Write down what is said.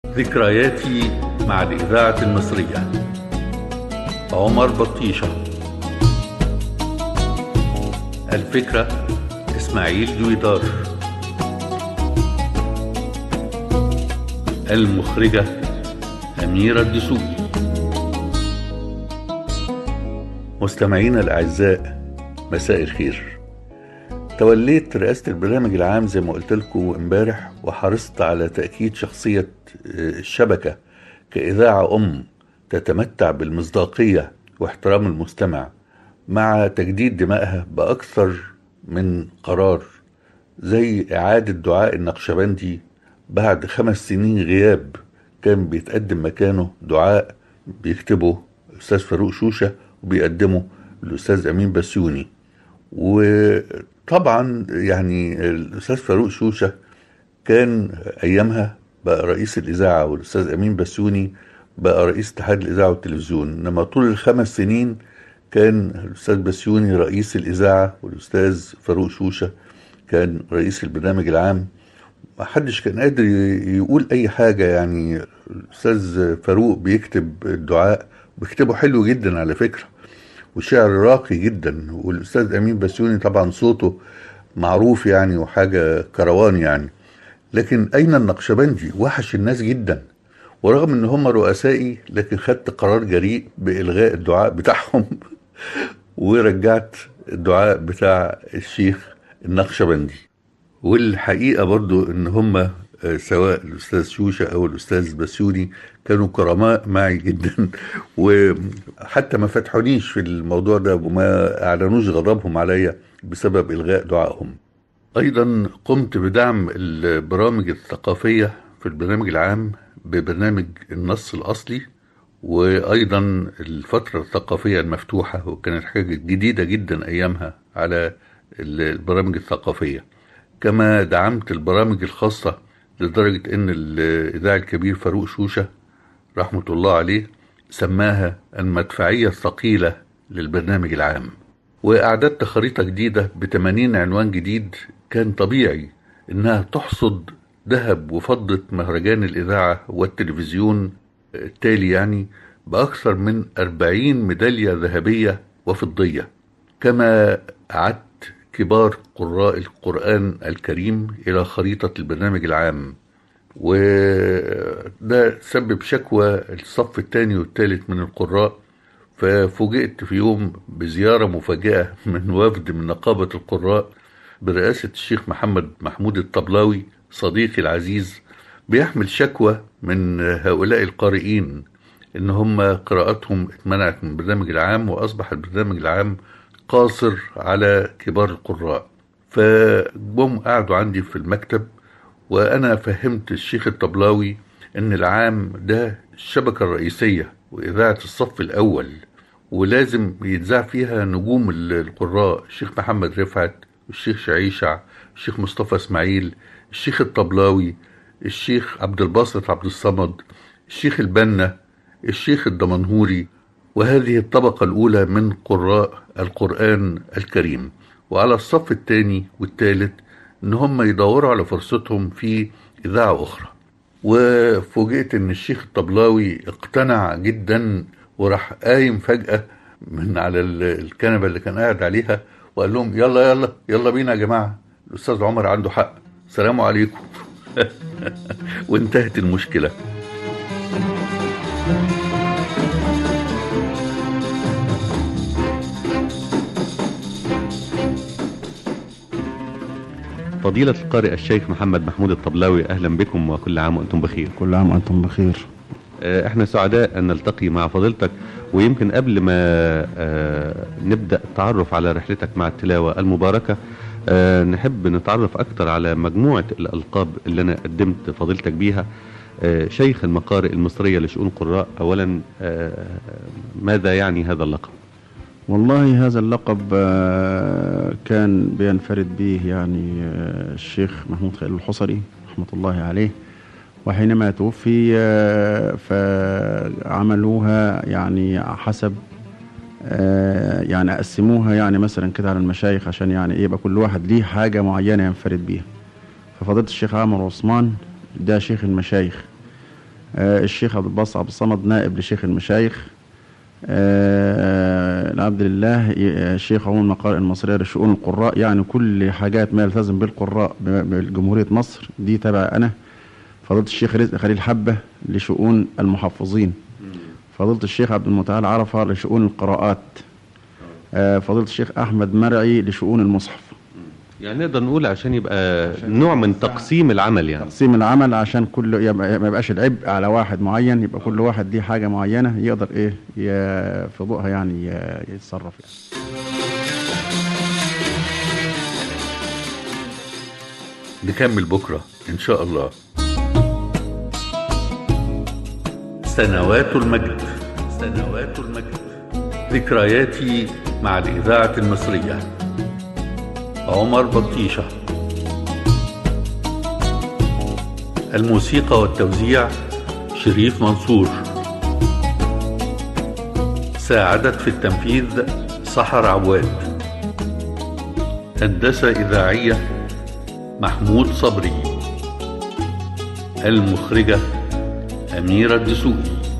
ذكرياتي مع الإذاعة المصرية عمر بطيشة الفكرة إسماعيل دويدار المخرجة أميرة الدسوقي مستمعينا الأعزاء مساء الخير توليت رئاسة البرنامج العام زي ما قلت لكم امبارح وحرصت على تأكيد شخصية الشبكة كإذاعة أم تتمتع بالمصداقية واحترام المستمع مع تجديد دمائها بأكثر من قرار زي إعادة دعاء النقشبندي بعد خمس سنين غياب كان بيتقدم مكانه دعاء بيكتبه الأستاذ فاروق شوشة وبيقدمه الأستاذ أمين بسيوني وطبعا يعني الأستاذ فاروق شوشة كان أيامها بقى رئيس الإذاعة والأستاذ أمين بسيوني بقى رئيس اتحاد الإذاعة والتلفزيون إنما طول الخمس سنين كان الأستاذ بسيوني رئيس الإذاعة والأستاذ فاروق شوشة كان رئيس البرنامج العام ما حدش كان قادر يقول أي حاجة يعني الأستاذ فاروق بيكتب الدعاء بيكتبه حلو جدا على فكرة وشعر راقي جدا والأستاذ أمين بسيوني طبعا صوته معروف يعني وحاجة كروان يعني لكن أين النقشبندي وحش الناس جدا ورغم ان هم رؤسائي لكن خدت قرار جريء بإلغاء الدعاء بتاعهم ورجعت الدعاء بتاع الشيخ النقشبندي والحقيقة برضو ان هم سواء الأستاذ شوشة أو الأستاذ بسيوني كانوا كرماء معي جدا وحتى ما فتحونيش في الموضوع ده وما أعلنوش غضبهم عليا بسبب إلغاء دعائهم أيضا قمت بدعم البرامج الثقافية في البرنامج العام ببرنامج النص الأصلي وأيضا الفترة الثقافية المفتوحة وكانت حاجة جديدة جدا أيامها على البرامج الثقافية كما دعمت البرامج الخاصة لدرجة أن الإذاعي الكبير فاروق شوشة رحمة الله عليه سماها المدفعية الثقيلة للبرنامج العام وأعددت خريطة جديدة بتمانين عنوان جديد كان طبيعي إنها تحصد ذهب وفضة مهرجان الإذاعة والتلفزيون التالي يعني بأكثر من أربعين ميدالية ذهبية وفضية كما أعدت كبار قراء القرآن الكريم إلى خريطة البرنامج العام وده سبب شكوى الصف الثاني والثالث من القراء ففوجئت في يوم بزيارة مفاجئة من وفد من نقابة القراء برئاسة الشيخ محمد محمود الطبلاوي صديقي العزيز بيحمل شكوى من هؤلاء القارئين ان هم قراءتهم اتمنعت من البرنامج العام واصبح البرنامج العام قاصر على كبار القراء فجم قعدوا عندي في المكتب وانا فهمت الشيخ الطبلاوي ان العام ده الشبكة الرئيسية واذاعة الصف الاول ولازم يتذاع فيها نجوم القراء الشيخ محمد رفعت الشيخ شعيشع الشيخ مصطفى اسماعيل الشيخ الطبلاوي الشيخ عبد الباسط عبد الصمد الشيخ البنا الشيخ الدمنهوري وهذه الطبقة الأولى من قراء القرآن الكريم وعلى الصف الثاني والثالث إن هم يدوروا على فرصتهم في إذاعة أخرى وفوجئت إن الشيخ الطبلاوي اقتنع جدا وراح قايم فجأة من على الكنبة اللي كان قاعد عليها وقال لهم يلا يلا يلا بينا يا جماعة الأستاذ عمر عنده حق السلام عليكم وانتهت المشكلة فضيلة القارئ الشيخ محمد محمود الطبلاوي أهلا بكم وكل عام وأنتم بخير كل عام وأنتم بخير احنا سعداء أن نلتقي مع فضيلتك ويمكن قبل ما نبدأ التعرف على رحلتك مع التلاوة المباركة أه نحب نتعرف أكثر على مجموعة الألقاب اللي أنا قدمت فضيلتك بيها أه شيخ المقارئ المصرية لشؤون القراء أولا أه ماذا يعني هذا اللقب والله هذا اللقب كان بينفرد به يعني الشيخ محمود خليل الحصري رحمة الله عليه وحينما توفي فعملوها يعني حسب يعني قسموها يعني مثلا كده على المشايخ عشان يعني ايه يبقى كل واحد ليه حاجة معينة ينفرد بيها ففضيلة الشيخ عمر عثمان ده شيخ المشايخ آه، الشيخ عبد الباسط عبد الصمد نائب لشيخ المشايخ آه، العبد لله آه، الشيخ عموم المقار المصرية لشؤون القراء يعني كل حاجات ما يلتزم بالقراء ب- بجمهورية مصر دي تبع أنا فضيلة الشيخ رزق خليل حبة لشؤون المحفظين فضيلة الشيخ عبد المتعال عرفة لشؤون القراءات آه، فضيلة الشيخ أحمد مرعي لشؤون المصحف يعني نقدر نقول عشان يبقى نوع من تقسيم العمل يعني تقسيم العمل عشان كل يبقى ما يبقاش العبء على واحد معين يبقى كل واحد ليه حاجة معينة يقدر إيه ي- في ضوءها يعني ي- يتصرف يعني نكمل بكرة إن شاء الله سنوات المجد سنوات المجد ذكرياتي مع الإذاعة المصرية عمر بطيشة الموسيقى والتوزيع شريف منصور ساعدت في التنفيذ سحر عواد هندسة إذاعية محمود صبري المخرجة أميرة الدسوقي